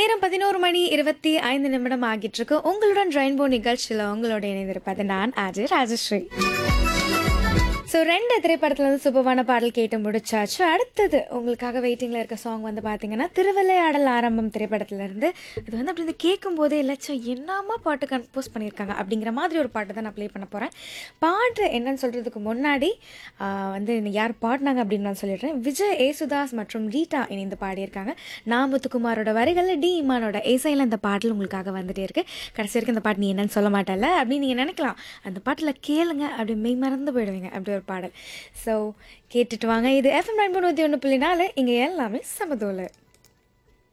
நேரம் பதினோரு மணி இருபத்தி ஐந்து நிமிடம் ஆகிட்டு இருக்கு உங்களுடன் ரெயின்போ நிகழ்ச்சியில் உங்களோட இணைந்திருப்பது நான் அஜய் ராஜஸ்ரீ ஸோ ரெண்டு திரைப்படத்துல இருந்து சூப்பரான பாடல் கேட்டு முடிச்சாச்சு அடுத்தது உங்களுக்காக வெயிட்டிங்கில் இருக்க சாங் வந்து பார்த்தீங்கன்னா திருவிளையாடல் ஆரம்பம் திரைப்படத்துல இருந்து இது வந்து அப்படி இந்த கேட்கும் போதே இல்லச்சா என்னமா பாட்டு கம்போஸ் பண்ணியிருக்காங்க அப்படிங்கிற மாதிரி ஒரு பாட்டு தான் நான் ப்ளே பண்ண போகிறேன் பாட்டு என்னன்னு சொல்கிறதுக்கு முன்னாடி ஆஹ், வந்து யார் பாடினாங்க அப்படின்னு நான் சொல்லிடுறேன் விஜய் ஏசுதாஸ் மற்றும் ரீட்டா இணைந்து பாடியிருக்காங்க நான் முத்துக்குமாரோட வரிகளில் டி இமானோட இசையில் இந்த பாடல் உங்களுக்காக வந்துட்டே இருக்கு கடைசி வரைக்கும் இந்த பாட்டு நீ என்னன்னு சொல்ல மாட்டல அப்படின்னு நீங்கள் நினைக்கலாம் அந்த பாட்டில் கேளுங்க அப்படி மெய் மறந்து போயிடுவீங்க அப்படி ஒரு பாடல் ஸோ கேட்டுட்டு வாங்க இது எஃப்எம் நைன் நூற்றி ஒன்று புள்ளி நாலு இங்கே எல்லாமே சமதோலை